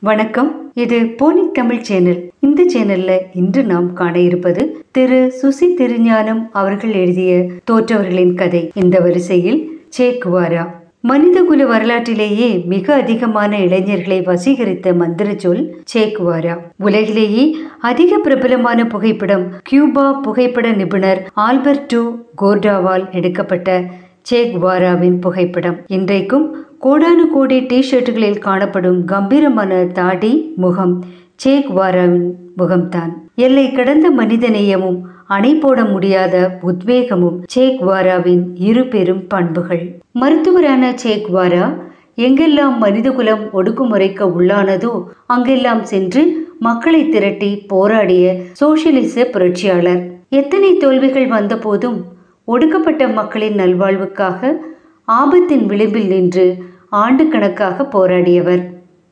வணக்கம் இது போனிக் தமிழ் சேனல் இந்த சேனல்ல இன்று நாம் காண இருப்பது திரு சுசி திருஞானம் அவர்கள் எழுதிய தோற்றவர்களின் கதை இந்த வரிசையில் சேக்குவாரா மனிதகுல வரலாற்றிலேயே மிக அதிகமான இளைஞர்களை வசீகரித்த மந்திர சொல் சேக்குவாரா உலகிலேயே அதிக பிரபலமான புகைப்படம் கியூபா புகைப்பட நிபுணர் ஆல்பர்டோ கோர்டாவால் எடுக்கப்பட்ட சேக்வாராவின் புகைப்படம் இன்றைக்கும் கோடானு கோடி டி ஷர்ட்டுகளில் காணப்படும் கம்பீரமான தாடி முகம் சேக்வாராவின் முகம்தான் எல்லை கடந்த மனிதநேயமும் அணை போட முடியாத உத்வேகமும் சேக்வாராவின் இரு பெரும் பண்புகள் மருத்துவரான சேக்வாரா எங்கெல்லாம் மனிதகுலம் ஒடுக்குமுறைக்கு உள்ளானதோ அங்கெல்லாம் சென்று மக்களை திரட்டி போராடிய சோசியலிச புரட்சியாளர் எத்தனை தோல்விகள் வந்தபோதும் ஒடுக்கப்பட்ட மக்களின் நல்வாழ்வுக்காக ஆபத்தின் விளிம்பில் நின்று ஆண்டு கணக்காக போராடியவர்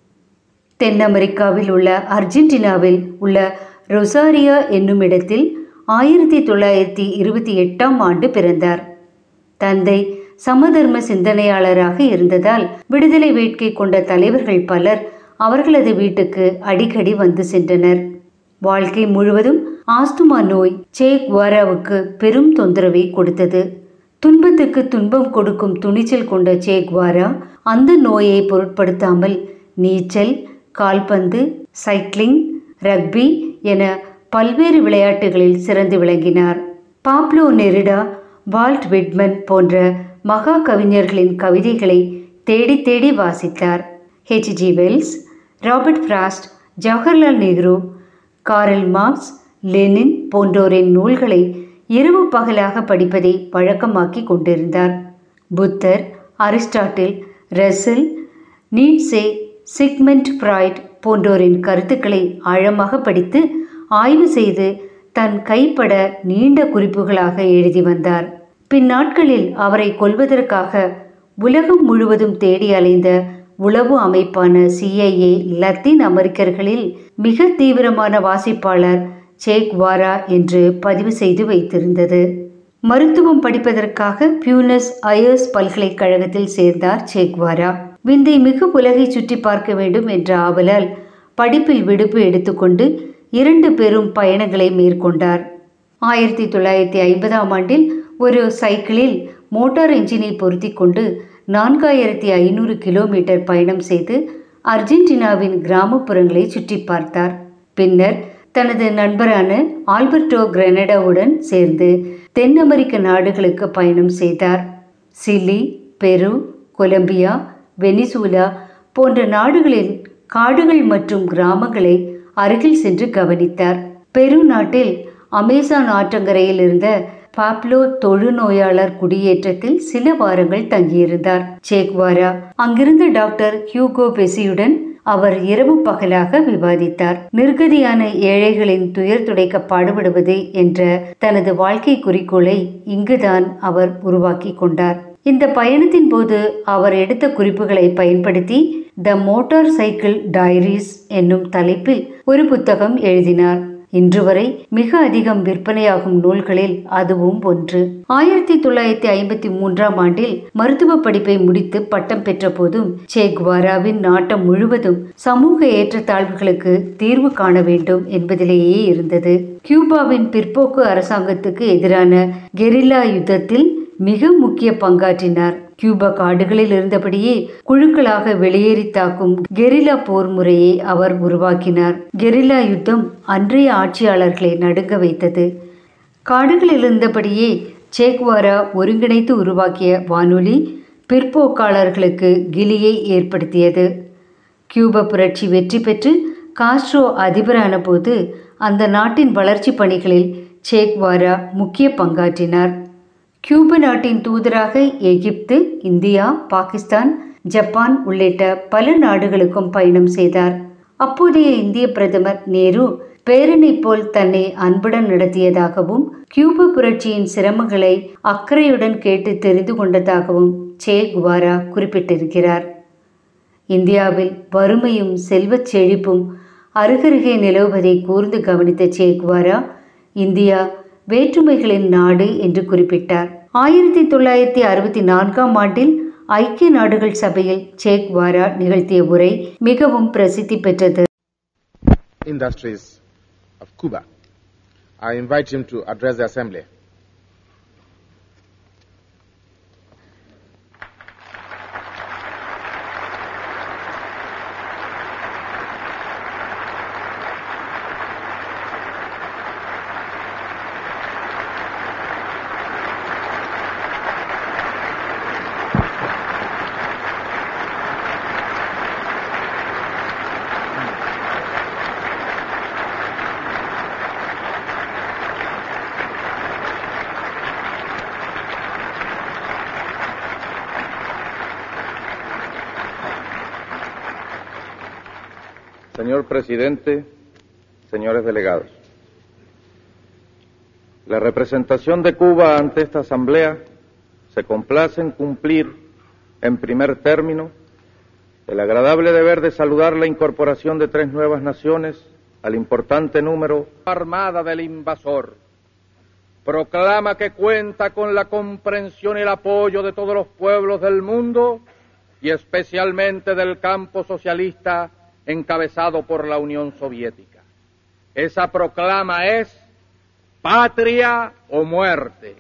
தென் அமெரிக்காவில் உள்ள அர்ஜென்டினாவில் உள்ள ரொசாரியா என்னும் இடத்தில் ஆயிரத்தி தொள்ளாயிரத்தி இருபத்தி எட்டாம் ஆண்டு பிறந்தார் தந்தை சமதர்ம சிந்தனையாளராக இருந்ததால் விடுதலை வேட்கை கொண்ட தலைவர்கள் பலர் அவர்களது வீட்டுக்கு அடிக்கடி வந்து சென்றனர் வாழ்க்கை முழுவதும் ஆஸ்துமா நோய் சேக் வாராவுக்கு பெரும் தொந்தரவை கொடுத்தது துன்பத்துக்கு துன்பம் கொடுக்கும் துணிச்சல் கொண்ட சேக்வாரா அந்த நோயை பொருட்படுத்தாமல் நீச்சல் கால்பந்து சைக்கிளிங் ரக்பி என பல்வேறு விளையாட்டுகளில் சிறந்து விளங்கினார் பாப்லோ நெரிடா வால்ட் விட்மன் போன்ற மகா கவிஞர்களின் கவிதைகளை தேடி தேடி வாசித்தார் H G Wells Robert Frost Jawaharlal Nehru Karl Marx Lenin போன்றோரின் நூல்களை இரவு பகலாக படிப்பதை வழக்கமாக்கி கொண்டிருந்தார் புத்தர் Aristotle Russell Nietzsche Sigmund Freud போன்றோரின் கருத்துக்களை ஆழமாக படித்து ஆய்வு செய்து தன் கைப்பட நீண்ட குறிப்புகளாக எழுதி வந்தார் பின்னாட்களில் அவரை கொல்வதற்காக உலகம் முழுவதும் தேடி அலைந்த உளவு அமைப்பான சிஐஏ லத்தீன் அமெரிக்கர்களில் மிக தீவிரமான வாசிப்பாளர் சேக்வாரா என்று பதிவு செய்து வைத்திருந்தது மருத்துவம் படிப்பதற்காக பியூனஸ் அயர்ஸ் பல்கலைக்கழகத்தில் சேர்ந்தார் சேக்வாரா விந்தை மிகு உலகை சுற்றி பார்க்க வேண்டும் என்ற ஆவலால் படிப்பில் விடுப்பு எடுத்துக்கொண்டு இரண்டு பெரும் பயணங்களை மேற்கொண்டார் ஆயிரத்தி தொள்ளாயிரத்தி ஐம்பதாம் ஆண்டில் ஒரு சைக்கிளில் மோட்டார் என்ஜினை பொருத்தி கொண்டு நான்காயிரத்தி ஐநூறு கிலோமீட்டர் பயணம் செய்து அர்ஜென்டினாவின் கிராமப்புறங்களை சுற்றி பார்த்தார் பின்னர் தனது நண்பரான ஆல்பர்டோ கிரனடாவுடன் சேர்ந்து தென் அமெரிக்க நாடுகளுக்கு பயணம் செய்தார் சிலி பெரு கொலம்பியா வெனிசூலா போன்ற நாடுகளில் காடுகள் மற்றும் கிராமங்களை அருகில் சென்று கவனித்தார் பெரு நாட்டில் அமேசான் ஆற்றங்கரையில் இருந்த பாப்லோ தொழுநோயாளர் குடியேற்றத்தில் சில வாரங்கள் தங்கியிருந்தார் சேக்வாரா அங்கிருந்த டாக்டர் ஹியூகோ பெசியுடன் அவர் இரவு பகலாக விவாதித்தார் நிர்கதியான ஏழைகளின் துயர் துடைக்க பாடுபடுவது என்ற தனது வாழ்க்கை குறிக்கோளை இங்குதான் அவர் உருவாக்கி கொண்டார் இந்த பயணத்தின் போது அவர் எடுத்த குறிப்புகளை பயன்படுத்தி த மோட்டார் சைக்கிள் டைரிஸ் என்னும் தலைப்பில் ஒரு புத்தகம் எழுதினார் இன்று வரை மிக அதிகம் விற்பனையாகும் நூல்களில் அதுவும் ஒன்று ஆயிரத்தி தொள்ளாயிரத்தி ஐம்பத்தி மூன்றாம் ஆண்டில் மருத்துவ படிப்பை முடித்து பட்டம் பெற்ற போதும் சேக்வாராவின் நாட்டம் முழுவதும் சமூக ஏற்றத்தாழ்வுகளுக்கு தீர்வு காண வேண்டும் என்பதிலேயே இருந்தது கியூபாவின் பிற்போக்கு அரசாங்கத்துக்கு எதிரான கெரில்லா யுத்தத்தில் மிக முக்கிய பங்காற்றினார் கியூபா காடுகளில் இருந்தபடியே குழுக்களாக வெளியேறி தாக்கும் கெரில்லா போர் முறையை அவர் உருவாக்கினார் கெரில்லா யுத்தம் அன்றைய ஆட்சியாளர்களை நடுங்க வைத்தது காடுகளில் இருந்தபடியே சேக்வாரா ஒருங்கிணைத்து உருவாக்கிய வானொலி பிற்போக்காளர்களுக்கு கிலியை ஏற்படுத்தியது கியூபா புரட்சி வெற்றி பெற்று காஸ்ட்ரோ அதிபரான போது அந்த நாட்டின் வளர்ச்சி பணிகளில் சேக்வாரா முக்கிய பங்காற்றினார் கியூபா நாட்டின் தூதராக எகிப்து இந்தியா பாகிஸ்தான் ஜப்பான் உள்ளிட்ட பல நாடுகளுக்கும் பயணம் செய்தார் அப்போதைய இந்திய பிரதமர் நேரு பேரனை போல் தன்னை அன்புடன் நடத்தியதாகவும் கியூபா புரட்சியின் சிரமங்களை அக்கறையுடன் கேட்டு தெரிந்து கொண்டதாகவும் சே குவாரா குறிப்பிட்டிருக்கிறார் இந்தியாவில் வறுமையும் செல்வச் செழிப்பும் அருகருகே நிலவுவதை கூர்ந்து கவனித்த சேக்வாரா இந்தியா வேற்றுமைகளின் நாடு என்று குறிப்பிட்டார் ஆயிரத்தி தொள்ளாயிரத்தி அறுபத்தி நான்காம் ஆண்டில் ஐக்கிய நாடுகள் சபையில் சேக் வாரா நிகழ்த்திய உரை மிகவும் பிரசித்தி பெற்றது industries of Cuba. I invite him to address the Assembly. Señor presidente, señores delegados, la representación de Cuba ante esta Asamblea se complace en cumplir, en primer término, el agradable deber de saludar la incorporación de tres nuevas naciones al importante número armada del invasor. Proclama que cuenta con la comprensión y el apoyo de todos los pueblos del mundo y especialmente del campo socialista encabezado por la Unión Soviética. Esa proclama es patria o muerte.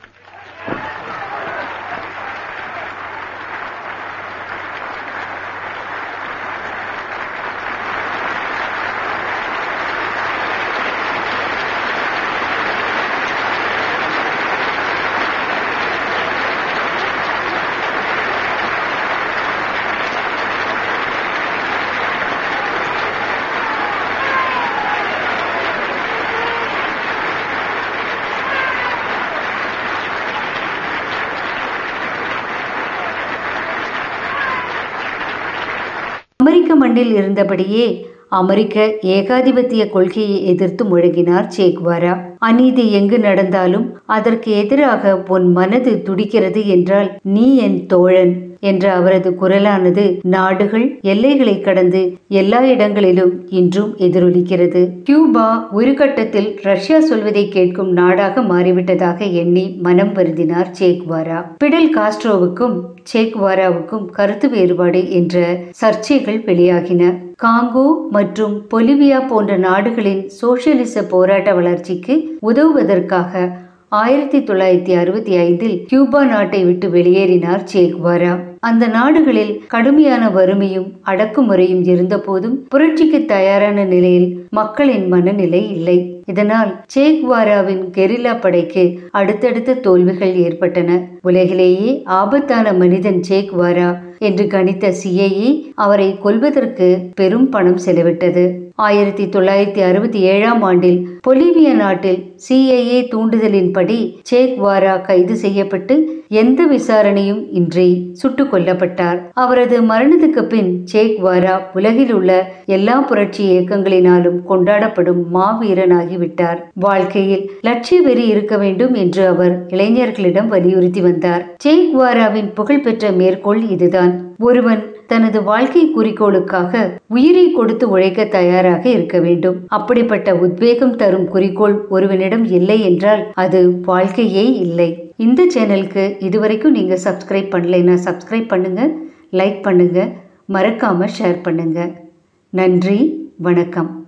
அமெரிக்க மண்ணில் இருந்தபடியே அமெரிக்க ஏகாதிபத்திய கொள்கையை எதிர்த்து முழங்கினார் சேக்வாரா அநீதி எங்கு நடந்தாலும் அதற்கு எதிராக உன் மனது துடிக்கிறது என்றால் நீ என் தோழன் என்ற அவரது குரலானது நாடுகள் எல்லைகளை கடந்து எல்லா இடங்களிலும் இன்றும் எதிரொலிக்கிறது கியூபா ஒரு கட்டத்தில் ரஷ்யா சொல்வதை கேட்கும் நாடாக மாறிவிட்டதாக எண்ணி மனம் வருந்தினார் சேக்வாரா பிடல் காஸ்ட்ரோவுக்கும் சேக்வாராவுக்கும் கருத்து வேறுபாடு என்ற சர்ச்சைகள் வெளியாகின காங்கோ மற்றும் பொலிவியா போன்ற நாடுகளின் சோசியலிச போராட்ட வளர்ச்சிக்கு உதவுவதற்காக ஆயிரத்தி தொள்ளாயிரத்தி அறுபத்தி ஐந்தில் கியூபா நாட்டை விட்டு வெளியேறினார் சேக்வாரா அந்த நாடுகளில் கடுமையான வறுமையும் அடக்குமுறையும் இருந்தபோதும் புரட்சிக்கு தயாரான நிலையில் மக்களின் மனநிலை இல்லை இதனால் சேக்வாராவின் கெரில்லா படைக்கு அடுத்தடுத்த தோல்விகள் ஏற்பட்டன உலகிலேயே ஆபத்தான மனிதன் சேக்வாரா என்று கணித்த சிஐஏ அவரை கொல்வதற்கு பெரும் பணம் செலவிட்டது ஆயிரத்தி தொள்ளாயிரத்தி அறுபத்தி ஏழாம் ஆண்டில் பொலிவிய நாட்டில் சிஐஏ தூண்டுதலின்படி சேக்வாரா கைது செய்யப்பட்டு எந்த விசாரணையும் இன்றி சுட்டுக் கொல்லப்பட்டார் அவரது மரணத்துக்கு பின் சேக்வாரா உலகில் உள்ள எல்லா புரட்சி இயக்கங்களினாலும் கொண்டாடப்படும் மாவீரனாகிவிட்டார் வாழ்க்கையில் லட்சிய வெறி இருக்க வேண்டும் என்று அவர் இளைஞர்களிடம் வலியுறுத்தி வந்தார் சேக்வாராவின் புகழ்பெற்ற மேற்கோள் இதுதான் ஒருவன் தனது வாழ்க்கை குறிக்கோளுக்காக உயிரை கொடுத்து உழைக்க தயாராக இருக்க வேண்டும் அப்படிப்பட்ட உத்வேகம் தரும் குறிக்கோள் ஒருவனிடம் இல்லை என்றால் அது வாழ்க்கையே இல்லை இந்த சேனலுக்கு இதுவரைக்கும் நீங்க சப்ஸ்கிரைப் பண்ணலைன்னா சப்ஸ்கிரைப் பண்ணுங்க லைக் பண்ணுங்க மறக்காம ஷேர் பண்ணுங்க நன்றி வணக்கம்